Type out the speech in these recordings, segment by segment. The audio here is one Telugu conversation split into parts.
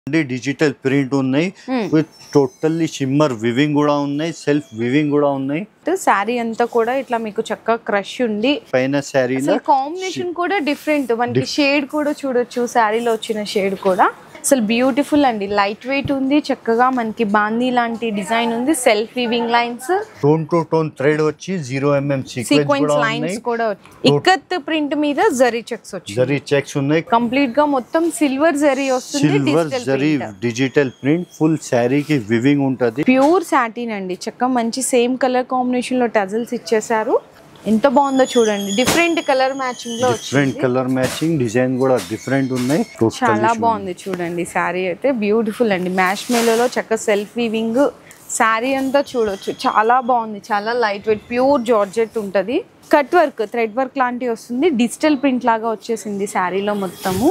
డిజిటల్ ప్రింట్ ఉన్నాయి విత్ టోటల్లీ షిమ్మర్ వివింగ్ కూడా ఉన్నాయి సెల్ఫ్ వివింగ్ కూడా ఉన్నాయి శారీ అంతా కూడా ఇట్లా మీకు చక్కగా క్రష్ ఉండి పైన శారీలో అసలు కాంబినేషన్ కూడా డిఫరెంట్ మనకి షేడ్ కూడా చూడొచ్చు శారీలో వచ్చిన షేడ్ కూడా అసలు బ్యూటిఫుల్ అండి లైట్ వెయిట్ ఉంది చక్కగా మనకి బాందీ లాంటి డిజైన్ ఉంది self weaving lines tone to tone thread వచ్చి జీరో ఎంఎం సీక్వెన్స్ సీక్వెన్స్ కూడా లైన్స్ ఉన్నాయి కూడా ఇక్కత్ ప్రింట్ మీద జరీ చెక్స్ వచ్చి జరీ చెక్స్ ఉన్నాయి కంప్లీట్ గా మొత్తం సిల్వర్ జరీ వస్తుంది silver digital zari digital print full శారీకి వివింగ్ ఉంటది ప్యూర్ సాటిన్ అండి చక్కగా మంచి సేమ్ కలర్ కాంబినేషన్ లో టజల్స్ ఇచ్చేసారు ఎంత బాగుందో చూడండి డిఫరెంట్ కలర్ మ్యాచింగ్ లో డిఫరెంట్ వచ్చింది కలర్ మ్యాచింగ్ డిజైన్ కూడా డిఫరెంట్ ఉన్నాయి చాలా టోటల్లీ బాగుంది చూడండి శారీ అయితే బ్యూటిఫుల్ అండి మ్యాష్ మేలోలో చక్కగా సెల్ఫ్ వీవింగ్ శారీ అంతా చూడొచ్చు చాలా బాగుంది చాలా లైట్ వెయిట్ ప్యూర్ జార్జెట్ ఉంటుంది కట్ వర్క్ థ్రెడ్ వర్క్ లాంటివి వస్తుంది డిజిటల్ ప్రింట్ లాగా వచ్చేసింది శారీలో మొత్తము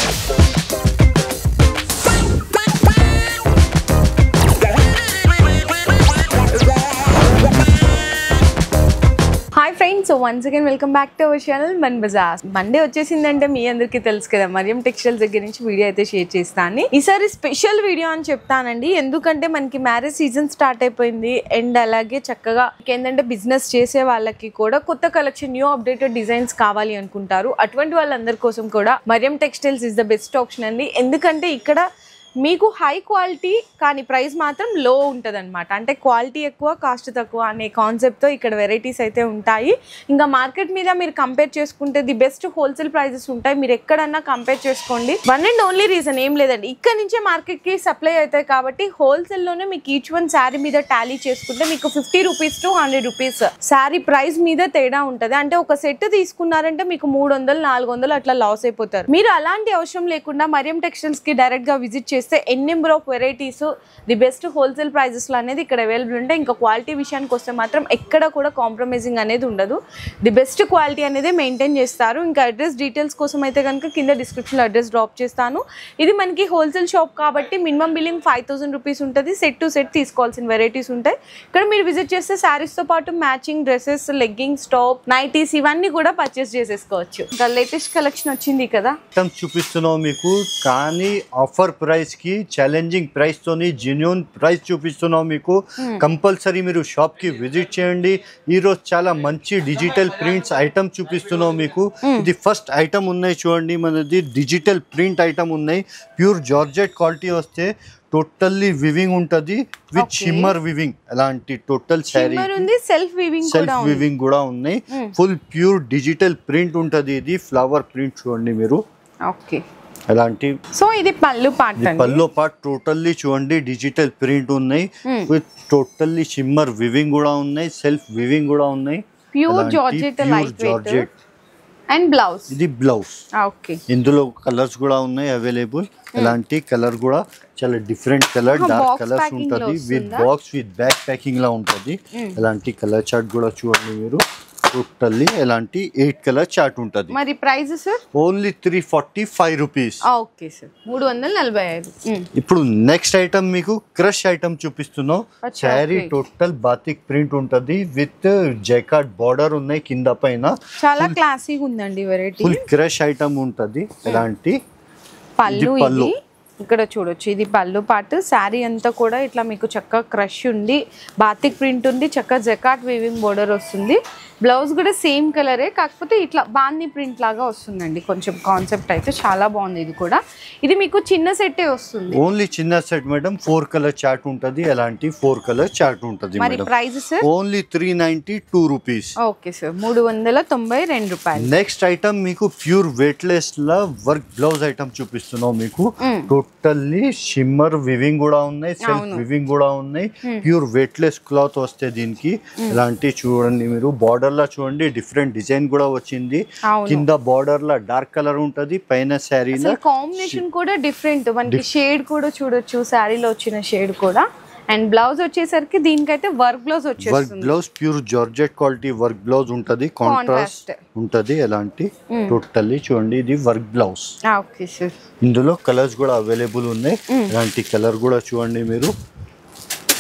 hi friends so once again welcome back to our channel మన్ బజార్ మండే వచ్చేసిందంటే మీ అందరికీ తెలుసు కదా మరియం టెక్స్టైల్స్ దగ్గర నుంచి వీడియో అయితే షేర్ చేస్తాను ఈసారి స్పెషల్ వీడియో అని చెప్తానండి ఎందుకంటే మనకి మ్యారేజ్ సీజన్ స్టార్ట్ అయిపోయింది అండ్ అలాగే చక్కగా ఏంటంటే బిజినెస్ చేసే వాళ్ళకి కూడా కొత్త కలెక్షన్ న్యూ అప్డేటెడ్ డిజైన్స్ కావాలి అనుకుంటారు అటువంటి వాళ్ళందరి కోసం కూడా Mariam textiles is the best option అండి ఎందుకంటే ఇక్కడ మీకు హై క్వాలిటీ కానీ ప్రైస్ మాత్రం లో ఉంటుంది అనమాట అంటే క్వాలిటీ ఎక్కువ కాస్ట్ తక్కువ అనే కాన్సెప్ట్తో ఇక్కడ వెరైటీస్ అయితే ఉంటాయి ఇంకా మార్కెట్ మీద మీరు కంపేర్ చేసుకుంటే ది బెస్ట్ హోల్సేల్ ప్రైజెస్ ఉంటాయి మీరు ఎక్కడన్నా కంపేర్ చేసుకోండి వన్ అండ్ ఓన్లీ రీజన్ ఏం లేదండి ఇక్కడ నుంచే మార్కెట్కి సప్లై అవుతాయి కాబట్టి హోల్సేల్లోనే మీకు ఈచ్ వన్ శారీ మీద టాలీ చేసుకుంటే మీకు fifty rupees to hundred rupees saree price మీద తేడా ఉంటుంది అంటే ఒక సెట్ తీసుకున్నారంటే మీకు మూడు వందలు నాలుగు వందలు అట్లా లాస్ అయిపోతారు మీరు అలాంటి అవసరం లేకుండా మరియం టెక్స్టైల్స్ కి డైరెక్ట్ గా విజిట్ చేస్తే n number of varieties the best wholesale prices లో అనేది ఇక్కడ అవైలబుల్ ఉంటాయి ఇంకా క్వాలిటీ విషయానికి వస్తే మాత్రం ఎక్కడ కూడా కాంప్రమైజింగ్ అనేది ఉండదు ది బెస్ట్ క్వాలిటీ అనేది మెయింటైన్ చేస్తారు ఇంకా అడ్రస్ డీటెయిల్స్ కోసం అయితే కనుక కింద డిస్క్రిప్షన్లో అడ్రస్ డ్రాప్ చేస్తాను ఇది మనకి హోల్సేల్ షాప్ కాబట్టి minimum billing five thousand rupees ఉంటుంది సెట్ టు సెట్ తీసుకోవాల్సిన వెరైటీస్ ఉంటాయి ఇక్కడ మీరు విజిట్ చేస్తే sarees తో పాటు matching dresses leggings top nighties ఇవన్నీ కూడా పర్చేస్ చేసేసుకోవచ్చు ఇంకా లేటెస్ట్ కలెక్షన్ వచ్చింది కదా ఐటమ్స్ చూపిస్తున్నాం మీకు కానీ ఆఫర్ ప్రైస్ కి ఛాలెంజింగ్ ప్రైస్ తోని జెన్యున్ ప్రైస్ చూపిస్తున్నాం మీకు కంపల్సరీ మీరు షాప్ కి విజిట్ చేయండి ఈ రోజు చాలా మంచి డిజిటల్ ప్రింట్స్ ఐటమ్ చూపిస్తున్నాం మీకు ఇది ఫస్ట్ ఐటమ్ ఉన్నాయి చూడండి మనది డిజిటల్ ప్రింట్ ఐటమ్ ఉన్నాయి ప్యూర్ జార్జెట్ క్వాలిటీ వస్తే టోటల్లీ వివింగ్ ఉంటది విత్ Okay. షిమ్మర్ వివింగ్ అలాంటి టోటల్ శారీ షిమ్మర్ ఉంది సెల్ఫ్ వీవింగ్ కూడా సెల్ఫ్ ఉంది వివింగ్ కూడా ఉన్నాయి ఫుల్ ప్యూర్ డిజిటల్ ప్రింట్ ఉంటది ఇది ఫ్లవర్ ప్రింట్ చూడండి మీరు ఓకే అలాంటి సో ఇది పళ్ళు పాట ఇది అండి పల్లో పార్ట్ టోటల్లీ చూడండి డిజిటల్ ప్రింట్ ఉన్నాయి Hmm. With totally shimmer weaving కూడా ఉన్నాయి సెల్ఫ్ వివింగ్ కూడా ఉన్నాయి ప్యూర్ అలాంటి జార్జెట్ pure లైట్ వెయిట్ georgette. అండ్ బ్లౌజ్ ఇది బ్లౌజ్ ఓకే ఇందులో కలర్స్ కూడా ఉన్నాయి అవైలబుల్ ఇలాంటి కలర్ కూడా చాలా different colour Ah, dark box colours packing లో ఉంటది విత్ వస్తుందా? బాక్స్ విత్ బ్యాక్ ప్యాకింగ్ లా ఉంటది ఇలాంటి కలర్ చార్ట్ కూడా చూడండి మీరు టోటల్లీ ఇలాంటి ఎయిట్ కలర్ చార్ట్ ఉంటది మరి price sir only three forty five rupees okay sir మూడు వందల నలభై ఐదు మ్మ్. ఇప్పుడు నెక్స్ట్ ఐటమ్ మీకు క్రష్ ఐటమ్ చూపిస్తున్నాం అచ్చా, saree okay. Total batik print ఉంటది విత్ జైకాట్ బార్డర్ ఉన్నాయి కింద పైన చాలా క్లాసీగా ఉందండి వెరైటీ ఫుల్ క్రష్ ఐటమ్ ఉంటది ఇలాంటి పళ్ళు ఇది పళ్ళు. ఇది ఇక్కడ చూడొచ్చు ఇది పళ్ళు పాటు శారీ అంతా కూడా ఇట్లా మీకు చక్కగా క్రష్ ఉండి బాతిక్ ప్రింట్ ఉంది చక్కగా జకాట్ వీవింగ్ బోర్డర్ వస్తుంది బ్లౌజ్ కూడా సేమ్ కలరే కాకపోతే ఇట్లా బాందీ ప్రింట్ లాగా వస్తుందండి కొంచెం కాన్సెప్ట్ అయితే చాలా బాగుంది ఇది కూడా ఇది మీకు చిన్న సెట్టే వస్తుంది ఓన్లీ చిన్న set madam four colour chart ఉంటది ఎలాంటి ఫోర్ కలర్ చార్ట్ ఉంటది మరి madam price sir only three ninety two rupees okay sir మూడు వందల తొంభై రెండు రూపాయలు నెక్స్ట్ ఐటమ్ మీకు ప్యూర్ వెయిట్లెస్ లా వర్క్ బ్లౌజ్ ఐటమ్ చూపిస్తున్నాం మీకు మ్మ్. టోటల్లీ షిమ్మర్ వివింగ్ కూడా ఉన్నాయి సెల్ఫ్ అవును. వివింగ్ కూడా ఉన్నాయి ప్యూర్ వెయిట్లెస్ క్లాత్ వస్తే దీనికి ఇలాంటి చూడండి మీరు బార్డర్ లా చూడండి డిఫరెంట్ డిజైన్ కూడా వచ్చింది అవును. కింద బార్డర్ లా డార్క్ కలర్ ఉంటది పైన శారీలో అసలు కాంబినేషన్ కూడా డిఫరెంట్ మనకి షేడ్ కూడా చూడొచ్చు శారీలో వచ్చిన షేడ్ కూడా అండ్ బ్లౌజ్ వచ్చేసరికి దీనికైతే వర్క్ బ్లౌజ్ వర్క్ వచ్చేస్తుంది blouse pure georgette quality work blouse ఉంటది కాంట్రాస్ట్ Contrast. ఉంటది ఎలాంటి టోటల్లీ చూడండి ఇది వర్క్ బ్లౌజ్ ఓకే సార్ ఇందులో కలర్స్ కూడా అవైలబుల్ ఉన్నాయి ఇలాంటి కలర్ కూడా చూడండి మీరు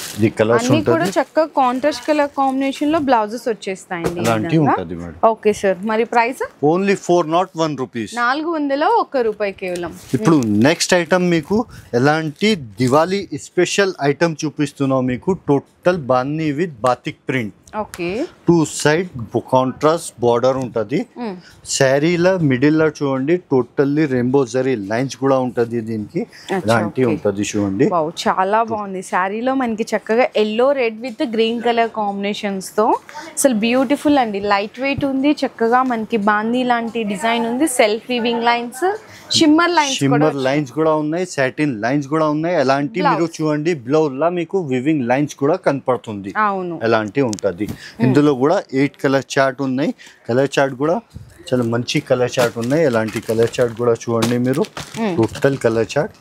ఇది కలర్స్ అన్ని కూడా ఉంటుంది చక్కగా కాంట్రాస్ట్ కలర్ కాంబినేషన్ లో బ్లౌజెస్ వచ్చేస్తాయండి ఈ అలాంటివి విధంగా. ఉంటుంది మేడం ఓకే సార్ మరి price only four nought one rupees నాలుగు వందల ఒక్క రూపాయి కేవలం ఇప్పుడు నెక్స్ట్ ఐటమ్ మీకు ఎలాంటి దివాళీ స్పెషల్ ఐటమ్ చూపిస్తున్నాం మీకు టోటల్ బాన్ని with batik print okay two side contrast border ఉంటుంది శారీలో మిడిల్లో చూడండి టోటల్లీ రెయిన్బో జరీ లైన్స్ కూడా ఉంటుంది దీనికి ఇలాంటి okay. ఉంటుంది చూడండి వావ్ చాలా బాగుంది శారీలో మనకి చక్కగా yellow red with green colour combinations తో అసలు బ్యూటిఫుల్ అండి లైట్ వెయిట్ ఉంది చక్కగా మనకి బాందీ లాంటి డిజైన్ ఉంది self weaving lines shimmer lines కూడా షిమ్మర్ లైన్స్ కూడా ఉన్నాయి సాటిన్ లైన్స్ కూడా ఉన్నాయి ఎలాంటి మీరు చూడండి బ్లౌజ్ లా మీకు వివింగ్ లైన్స్ కూడా కనపడుతుంది అవును ఎలాంటి ఉంటుంది ఇందులో కూడా ఎయిట్ కలర్ చార్ట్ ఉన్నాయి కలర్ చార్ట్ కూడా చాలా మంచి కలర్ చార్ట్ ఉన్నాయి ఎలాంటి కలర్ చార్ట్ కూడా చూడండి మీరు టోటల్ కలర్ చార్ట్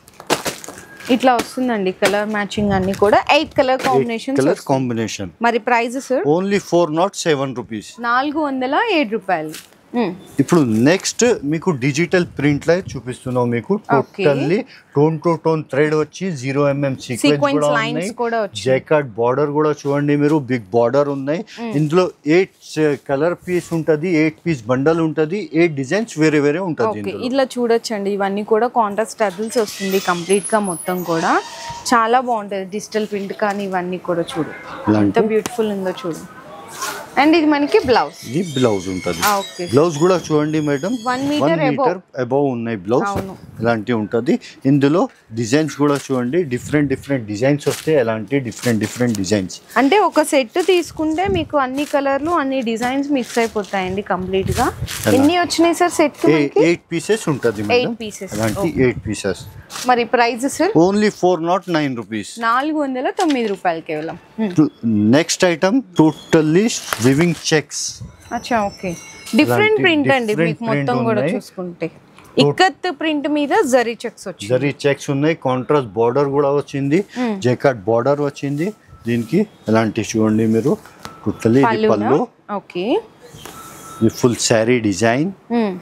ఇట్లా వస్తుందండి కలర్ మ్యాచింగ్ అన్ని కూడా eight colour combination colour combination మరి price sir only four nought seven rupees నాలుగు వందల ఏడు రూపాయలు మ్మ్. ఇప్పుడు నెక్స్ట్ మీకు డిజిటల్ ప్రింట్ లో చూపిస్తున్నాం మీకు Okay. Totally tone to tone thread వచ్చి జీరో ఎంఎం సీక్వెన్స్ Sequence కూడా lines ఉన్నాయి కూడా వచ్చాయి. జైకార్డ్ బార్డర్ కూడా చూడండి మీరు బిగ్ బార్డర్ ఉన్నాయి ఇందులో ఎయిట్ కలర్ పీస్ ఉంటది ఎయిట్ పీస్ బండల్ ఉంటది ఎయిట్ డిజైన్స్ వేరే వేరే ఉంటది ఓకే ఇందులో ఇట్లా చూడొచ్చండి ఇవన్నీ కూడా కాంట్రాస్ట్ టర్టిల్స్ వస్తుంది కంప్లీట్ గా మొత్తం కూడా చాలా బాగుంటుంది డిజిటల్ ప్రింట్ కానీ ఇవన్నీ కూడా చూడు ఎంత ఇలాంటి బ్యూటిఫుల్ ఉందో చూడు అండ్ ఇది మనకి బ్లౌజ్ ఇది బ్లౌజ్ ఉంటది ఓకే బ్లౌజ్ కూడా చూడండి madam One meter one metre above ఉన్నాయి బ్లౌజ్ అవును. ఇలాంటి ఉంటది ఇందులో డిజైన్స్ కూడా చూడండి డిఫరెంట్ డిఫరెంట్ డిజైన్స్ వస్తాయి ఎలాంటి డిఫరెంట్ డిఫరెంట్ డిజైన్స్ అంటే ఒక సెట్ తీసుకుంటే మీకు అన్ని కలర్లు అన్ని డిజైన్స్ మిక్స్ అయిపోతాయండి కంప్లీట్ గా ఎన్ని వచ్చినాయి సార్ సెట్ ఎయిట్ పీసెస్ ఉంటది మేడం pieces. అలాంటి ఎయిట్ పీసెస్ మరి price sir only four nought nine rupees నాలుగు వందల తొమ్మిది రూపాయలు కేవలం మ్మ్. Next item totally weaving checks అచ్చా ఓకే డిఫరెంట్ ఇలాంటి ప్రింట్ అండి different మీకు మొత్తం print కూడా ఉన్నాయి. చూసుకుంటే ఇక్కత్ ప్రింట్ మీద జరీ చెక్స్ వచ్చి జరీ చెక్స్ ఉన్నాయి కాంట్రాస్ట్ బార్డర్ కూడా వచ్చింది జెకాట్ బార్డర్ వచ్చింది దీనికి ఎలాంటి చూడండి మీరు టోటల్లీ ఇది పళ్ళు ఓకే ఇది ఫుల్ శారీ డిజైన్ మ్మ్.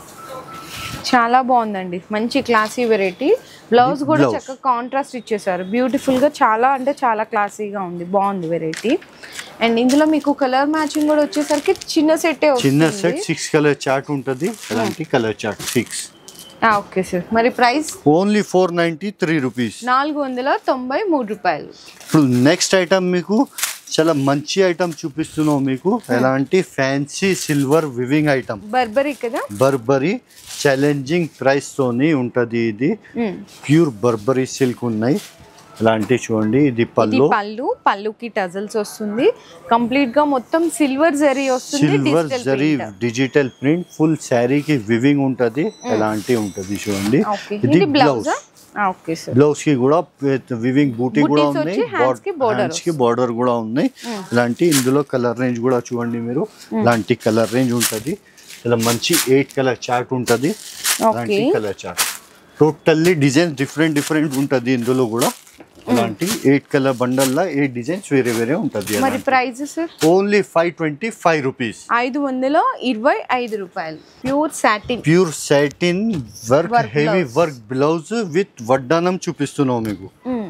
చాలా బాగుందండి మంచి క్లాసీ వెరైటీ బ్లౌజ్ కూడా blouse. చక్కగా కాంట్రాస్ట్ ఇచ్చేసారు బ్యూటిఫుల్ గా చాలా అంటే చాలా క్లాసీగా ఉంది బాగుంది వెరైటీ అండ్ ఇందులో మీకు కలర్ మ్యాచింగ్ కూడా వచ్చేసరికి చిన్న సెట్టే చిన్న వస్తుంది సెట్ సిక్స్ కలర్ చార్ట్ ఉంటుంది ఎలాంటి colour chart six okay sir మరి price only four ninety three rupees నాలుగు వందల తొంభై మూడు రూపాయలు ఇప్పుడు నెక్స్ట్ ఐటమ్ మీకు చాలా మంచి ఐటమ్ చూపిస్తున్నాం మీకు ఎలాంటి fancy silver weaving item Burberry కదా బర్బరీ ఛాలెంజింగ్ ప్రైస్ తోని ఉంటది ఇది మ్మ్. ప్యూర్ బర్బరీ సిల్క్ ఉన్నాయి ఇలాంటి చూడండి ఇది ఇది పళ్ళు పళ్ళు పళ్ళుకి టజల్స్ వస్తుంది కంప్లీట్ గా మొత్తం సిల్వర్ జరీ వస్తుంది silver digital zari digital print full శారీకి వివింగ్ ఉంటది ఎలాంటి ఉంటది చూడండి ఓకే ఇది ఇది blouse blouse okay sir blouse కి కూడా వివింగ్ బూటీ కూడా Booties ఉన్నాయి వచ్చి hands కి border హ్యాండ్స్ కి బార్డర్ కూడా ఉన్నాయి ఇలాంటి ఇందులో కలర్ రేంజ్ కూడా చూడండి మీరు ఇలాంటి కలర్ రేంజ్ ఉంటది ఇలా మంచి ఎయిట్ కలర్ చార్ట్ ఉంటది ఇలాంటి Okay. Colour chart totally design different different ఉంటది ఇందులో కూడా ఇలాంటి ఎయిట్ కలర్ బండల్లా ఎయిట్ డిజైన్స్ వేరే వేరే ఉంటది మరి price sir only five twenty five rupees ఐదు వందల ఇరవై ఐదు రూపాయలు pure satin pure satin work Work heavy blouse. Work blouse with వడ్డానం చూపిస్తున్నాం మీకు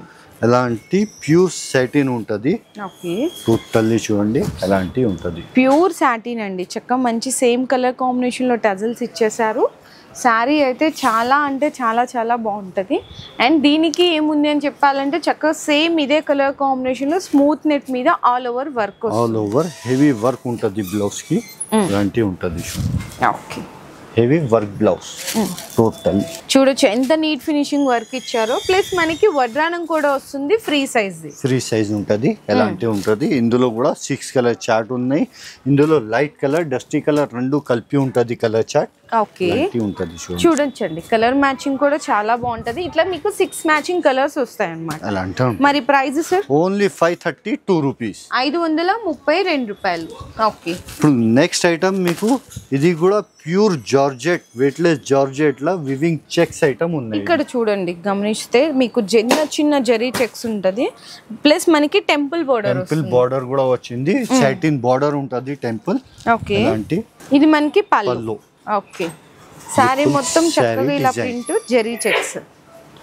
ఎలాంటి ప్యూర్ సాటిన్ ఉంటుంది ఓకే టోటల్లీ చూడండి ఎలాంటి ఉంటుంది ప్యూర్ సాటిన్ అండి చక్కగా మంచి సేమ్ కలర్ కాంబినేషన్ లో టజల్స్ ఇచ్చేసారు శారీ అయితే చాలా అంటే చాలా చాలా బాగుంటుంది అండ్ దీనికి ఏముంది అని చెప్పాలంటే చక్కగా సేమ్ ఇదే కలర్ కాంబినేషన్ లో స్మూత్ నెట్ మీద all over work all over heavy work ఉంటుంది బ్లౌజ్ కి ఇలాంటి ఉంటుంది okay heavy work blouse total చూడొచ్చు ఎంత నీట్ ఫినిషింగ్ వర్క్ ఇచ్చారో ప్లస్ మనకి వడ్రానం కూడా వస్తుంది ఫ్రీ సైజ్ ఫ్రీ సైజ్ ఉంటుంది ఎలాంటి ఉంటుంది ఇందులో కూడా సిక్స్ కలర్ చార్ట్ ఉన్నాయి ఇందులో లైట్ కలర్ డస్టీ కలర్ రెండు కలిపి ఉంటుంది కలర్ చార్ట్ ఓకే ఇలాంటి ఉంటుంది చూడండి చూడొచ్చండి కలర్ మ్యాచింగ్ కూడా చాలా బాగుంటది ఇట్లా మీకు సిక్స్ మ్యాచింగ్ కలర్స్ వస్తాయి అన్నమాట అలాంటి ఉంటుంది మరి price sir only five thirty two rupees ఐదు వందల ముప్పై రెండు రూపాయలు ఓకే ఇప్పుడు నెక్స్ట్ ఐటమ్ మీకు ఇది కూడా ప్యూర్ జార్జెట్ వెయిట్లెస్ జార్జెట్ లా వివింగ్ చెక్స్ ఐటమ్ ఉన్నాయి ఇక్కడ చూడండి గమనిస్తే మీకు చిన్న చిన్న జరీ చెక్స్ ఉంటది ప్లస్ మనకి టెంపుల్ బోర్డర్ టెంపుల్ బార్డర్ కూడా వచ్చింది సాటిన్ బార్డర్ ఉంటుంది టెంపుల్ ఓకే అలాంటి ఇది మనకి పళ్ళు పళ్ళు ఓకే శారీ full మొత్తం saree చక్కగా ఇలా design. ప్రింట్ జరీ చెక్స్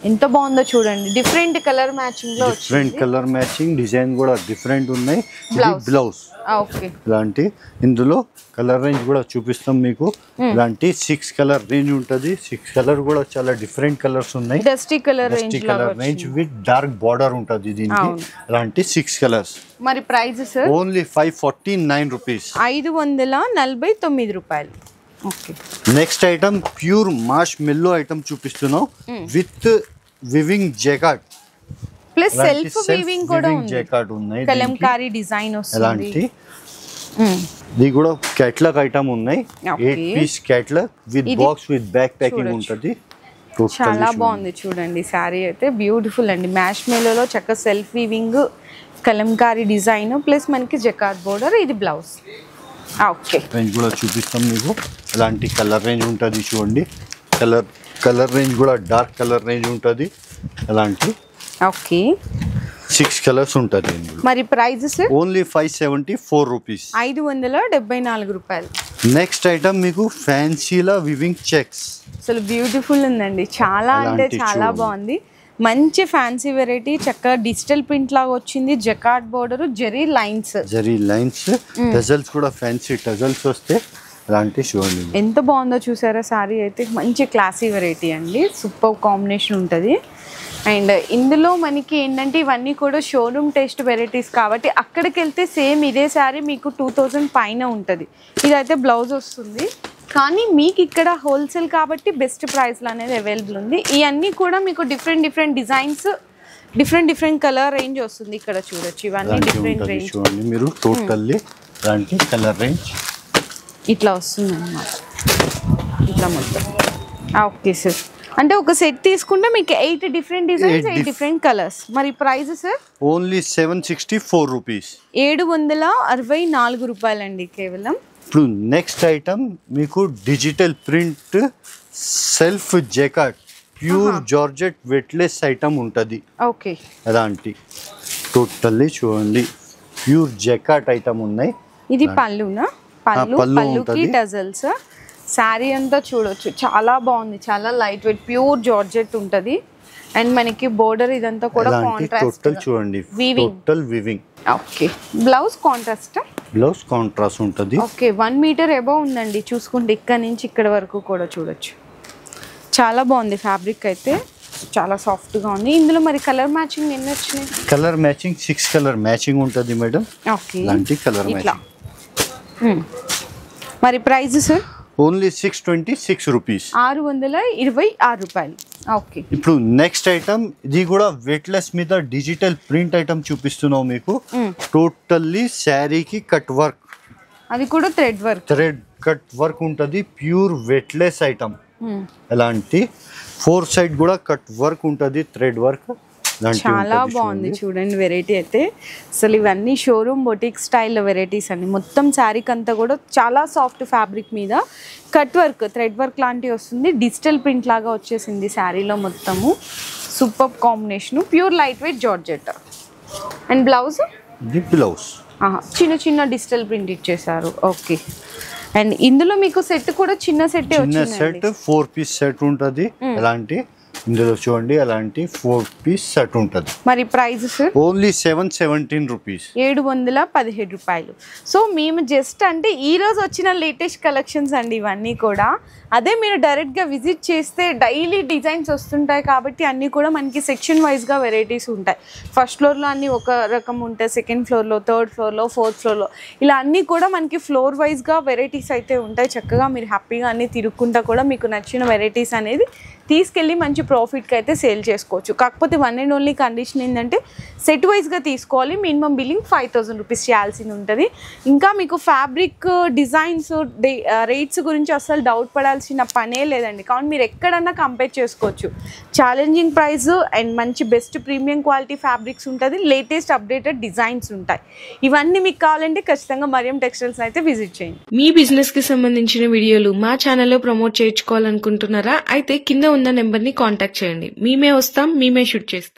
ఎంత బాగుందో చూడండి డిఫరెంట్ కలర్ మ్యాచింగ్ లో డిఫరెంట్ కలర్ మ్యాచింగ్ డిజైన్ కూడా డిఫరెంట్ ఉన్నాయి ఇది Blouse. బ్లౌజ్ ఓకే ఇలాంటి ఇందులో కలర్ రేంజ్ కూడా చూపిస్తాం మీకు ఇలాంటి సిక్స్ కలర్ రేంజ్ ఉంటుంది సిక్స్ కలర్ కూడా చాలా డిఫరెంట్ కలర్స్ ఉన్నాయి డస్టీ కలర్ రేంజ్ డస్టీ లాగా colour range with dark border ఉంటుంది దీనికి అవును. ఇలాంటి సిక్స్ కలర్స్ మరి price sir only five forty nine rupees ఐదు వందల నలభై తొమ్మిది రూపాయలు ఓకే నెక్స్ట్ ఐటమ్ ప్యూర్ మాష్ మిల్లో ఐటమ్ చూపిస్తున్నాం with weaving jacquard plus self weaving కూడా ఉంది జెకాట్ ఉన్నాయి దీనికి. కలంకారీ డిజైన్ వస్తుంది ఎలాంటి మ్మ్. ఇది కూడా క్యాట్లాగ్ ఐటమ్ ఉన్నాయి Okay. Eight piece catalogue with ఇది బాక్స్ విత్ బ్యాక్ ప్యాకింగ్ చూడొచ్చు. ఉంటుంది చాలా బాగుంది చూడండి శారీ అయితే బ్యూటిఫుల్ అండి మ్యాష్ మేలలో చక్క self weaving kalamkari design plus మనకి జకాత్ బోర్డర్ ఇది బ్లౌజ్ ఓకే రేంజ్ కూడా చూపిస్తాం మీకు ఇలాంటి కలర్ రేంజ్ ఉంటుంది చూడండి కలర్ కలర్ రేంజ్ కూడా డార్క్ కలర్ రేంజ్ ఉంటుంది ఇలాంటి ఓకే సిక్స్ కలర్స్ ఉంటుంది ఇందులో మరి price sir only five seventy four rupees ఐదు వందల డెబ్బై నాలుగు రూపాయలు నెక్స్ట్ ఐటమ్ మీకు ఫ్యాన్సీలా వివింగ్ చెక్స్ అసలు బ్యూటిఫుల్ ఉందండి చాలా అంటే అలాంటి చాలా చూడు. బాగుంది మంచి ఫ్యాన్సీ వెరైటీ చక్కగా డిజిటల్ ప్రింట్ లాగా వచ్చింది jacquard border zari lines zari lines tassels కూడా ఫ్యాన్సీ టజల్స్ వస్తే ఇలాంటి చూడండి ఎంత బాగుందో చూసారా సారీ అయితే మంచి క్లాసీ వెరైటీ అండి సూపర్ కాంబినేషన్ ఉంటుంది అండ్ ఇందులో మనకి ఏంటంటే ఇవన్నీ కూడా షోరూమ్ టేస్ట్ వెరైటీస్ కాబట్టి అక్కడికి వెళ్తే సేమ్ ఇదే శారీ మీకు టూ థౌజండ్ పైన ఉంటుంది ఇదైతే బ్లౌజ్ వస్తుంది కానీ మీకు ఇక్కడ హోల్సేల్ కాబట్టి బెస్ట్ ప్రైస్లో అనేది అవైలబుల్ ఉంది ఇవన్నీ కూడా మీకు different different designs different different colour range వస్తుంది ఇక్కడ చూడొచ్చు ఇవన్నీ ఇలాంటి డిఫరెంట్ ఉంటుంది రేంజ్ చూడండి మీరు టోటల్లీ ఇలాంటి కలర్ రేంజ్ ఇట్లా వస్తుంది అన్నమాట ఇట్లా మొత్తం ఓకే సార్ అంటే ఒక సెట్ తీసుకుంటే మీకు eight different designs Eight eight dif- different colours మరి price sir only seven sixty four rupees ఏడు వందల అరవై నాలుగు రూపాయలండి కేవలం ఇప్పుడు నెక్స్ట్ ఐటమ్ మీకు digital print self jacquard pure georgette weightless item ఉంటుంది ఓకే అలాంటి టోటల్లీ చూడండి ప్యూర్ జెకాట్ ఐటమ్ ఉన్నాయి ఇది పళ్ళునా పళ్ళు పళ్ళు పళ్ళుకి ఉంటది. టజల్స్ శారీ అంతా చూడొచ్చు చాలా బాగుంది చాలా లైట్ వెయిట్ ప్యూర్ జార్జెట్ ఉంటుంది అండ్ మనకి బోర్డర్ ఇదంతా కూడా అలాంటి టోటల్ కాంట్రాస్ట్ చూడండి Weaving. Total weaving okay blouse contrast blouse contrast ఉంటుంది ఓకే వన్ మీటర్ ఎబో ఉందండి చూసుకుంటే ఇక్కడ నుంచి ఇక్కడ వరకు కూడా చూడొచ్చు చాలా బాగుంది ఫ్యాబ్రిక్ అయితే చాలా సాఫ్ట్గా ఉంది ఇందులో మరి కలర్ మ్యాచింగ్ ఎన్ని వచ్చినాయి colour matching six colour matching ఉంటుంది మేడం ఓకే ఇలాంటి కలర్ ఇట్లా మ్యాచింగ్ మ్మ్. మరి price sir only six twenty six rupees ఆరు వందల ఇరవై ఆరు రూపాయలు ఓకే ఇప్పుడు నెక్స్ట్ ఐటమ్ ఇది కూడా వెయిట్లెస్ మీద డిజిటల్ ప్రింట్ ఐటమ్ చూపిస్తున్నాం మీకు టోటల్లీ శారీకి కట్ వర్క్ అది కూడా thread work thread cut work ఉంటుంది ప్యూర్ వెయిట్లెస్ ఐటమ్ ఎలాంటి ఫోర్ సైడ్ కూడా కట్ వర్క్ ఉంటుంది థ్రెడ్ వర్క్ చాలా బాగుంది చూడండి వెరైటీ అయితే అసలు ఇవన్నీ షోరూమ్ బొటిక్ స్టైల్ వెరైటీస్ అండి మొత్తం శారీకి అంతా కూడా చాలా సాఫ్ట్ ఫ్యాబ్రిక్ మీద కట్ వర్క్ థ్రెడ్ వర్క్ లాంటివి వస్తుంది డిజిటల్ ప్రింట్ లాగా వచ్చేసింది శారీలో మొత్తము super combination pure light weight georgette and blouse ఇది బ్లౌజ్ చిన్న చిన్న డిజిటల్ ప్రింట్ ఇచ్చేసారు ఓకే అండ్ ఇందులో మీకు సెట్ కూడా చిన్న సెట్ చిన్న వచ్చిందండి సెట్ ఫోర్ పీస్ సెట్ ఉంటుంది ఎలాంటి ఇందులో చూడండి అలాంటి ఫోర్ పీస్ సెట్ ఉంటుంది మరి price sir only seven seventeen rupees ఏడు వందల పదిహేడు రూపాయలు సో మేము జస్ట్ అంటే ఈ రోజు వచ్చిన లేటెస్ట్ కలెక్షన్స్ అండి ఇవన్నీ కూడా అదే మీరు డైరెక్ట్గా విజిట్ చేస్తే డైలీ డిజైన్స్ వస్తుంటాయి కాబట్టి అన్నీ కూడా మనకి సెక్షన్ వైజ్గా వెరైటీస్ ఉంటాయి ఫస్ట్ ఫ్లోర్లో అన్నీ ఒక రకం ఉంటాయి సెకండ్ ఫ్లోర్లో థర్డ్ ఫ్లోర్లో ఫోర్త్ ఫ్లోర్లో ఇలా అన్నీ కూడా మనకి ఫ్లోర్ వైజ్గా వెరైటీస్ అయితే ఉంటాయి చక్కగా మీరు హ్యాపీగా అన్నీ తిరుక్కుంటా కూడా మీకు నచ్చిన వెరైటీస్ అనేది తీసుకెళ్ళి మంచి ప్రాఫిట్కి అయితే సేల్ చేసుకోవచ్చు కాకపోతే వన్ అండ్ ఓన్లీ కండిషన్ ఏంటంటే సెట్ వైజ్గా తీసుకోవాలి minimum billing five thousand rupees చేయాల్సి ఉంటుంది ఇంకా మీకు ఫ్యాబ్రిక్ డిజైన్స్ రేట్స్ గురించి అసలు డౌట్ పడాల్సిన పనే లేదండి కాబట్టి మీరు ఎక్కడన్నా కంపేర్ చేసుకోవచ్చు ఛాలెంజింగ్ ప్రైస్ అండ్ మంచి బెస్ట్ ప్రీమియం క్వాలిటీ ఫ్యాబ్రిక్స్ ఉంటుంది లేటెస్ట్ అప్డేటెడ్ డిజైన్స్ ఉంటాయి ఇవన్నీ మీకు కావాలంటే ఖచ్చితంగా మరియం టెక్స్టైల్స్ అయితే విజిట్ చేయండి మీ బిజినెస్ కి సంబంధించిన వీడియోలు మా ఛానల్లో ప్రమోట్ చేయించుకోవాలనుకుంటున్నారా అయితే కింద ఉన్న నెంబర్ ని కాంటాక్ట్ చేయండి మేమే వస్తాం మేమే షూట్ చేస్తాం